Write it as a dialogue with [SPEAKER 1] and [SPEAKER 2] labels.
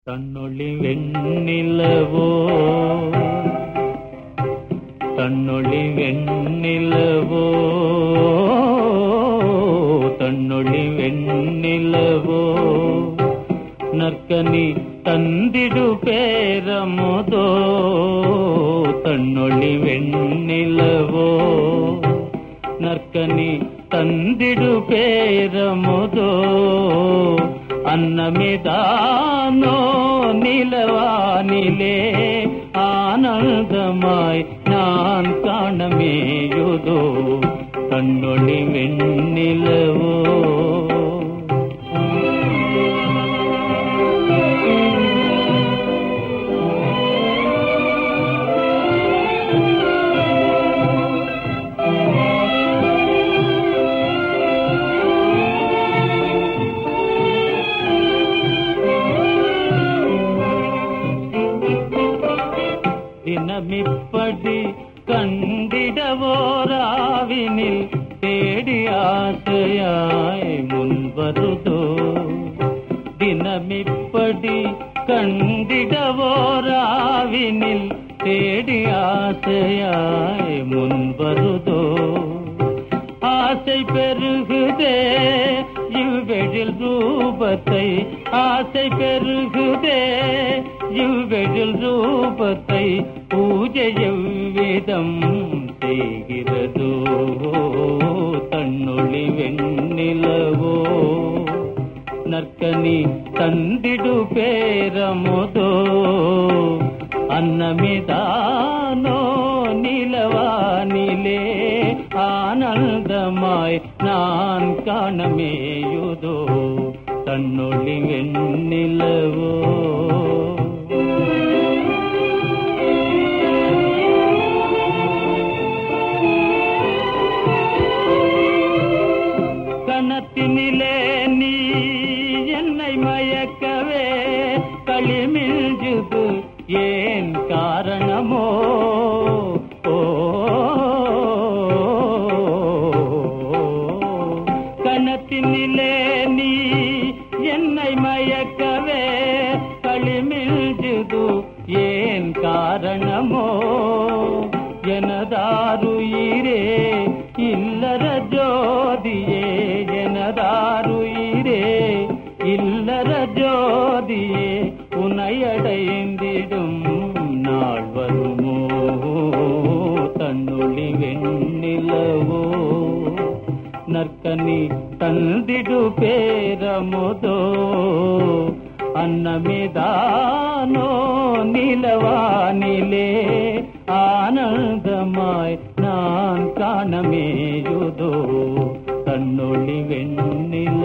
[SPEAKER 1] தன்னொளி வெண்ணிலவோ தன்னொளி வெண்ணிலவோ தன்னொளி வெண்ணிலவோ நற்கனி தந்திடு பேரமுதோ தன்னொளி வெண்ணிலவோ நற்கனி தந்திடு பேரமுதோ அன்னமிதானோ நிலவானிலே ஆனந்தமாய் நான் காணமேயுதோ கண்ணொளி வெண்ணிலவோ தினமிப்படி கண்டிடவோராவினில் தேடி ஆசையாய் முன்வருதோ தினமிப்படி கண்டிடவோராவினில் தேடி ஆசையாய் முன்வருதோ ஆசை பெருகுதே இவ்வெழில் ரூபத்தை ஆசை பெருகுதே இவ்வெழில் ரூபத்தை பூஜை எவ்விதம் செய்கிறதோ தன்னொளி வெண்ணிலவோ நற்கனி தந்திடு பேரமுதோ அன்னமிதானோ நிலவானிலே ஆனந்தமாய் நான் காணமேயுதோ தன்னொளி வெண்ணிலவோ கணத்தினிலே நீ என்னை மயக்கவே களிமிழ்ஜுது ஏன் காரணமோ ஓ கணத்தினிலே நீ என்னை மயக்கவே களிமிழ்ஜுது ஏன் காரணமோ எனதாருயிரே இல்லற ஜோதியே எனதாருயிரே இல்லற ஜோதியே உனையடைந்திடும் நாள் வருமோ தன்னொளி வெண்ணிலவோ நற்கனி தந்திடு பேரமுதோ அன்னமிதானோ நிலவானிலே ஆனந்தமாய் நான் காணமேயுதோ தன்னொளி வெண்ணில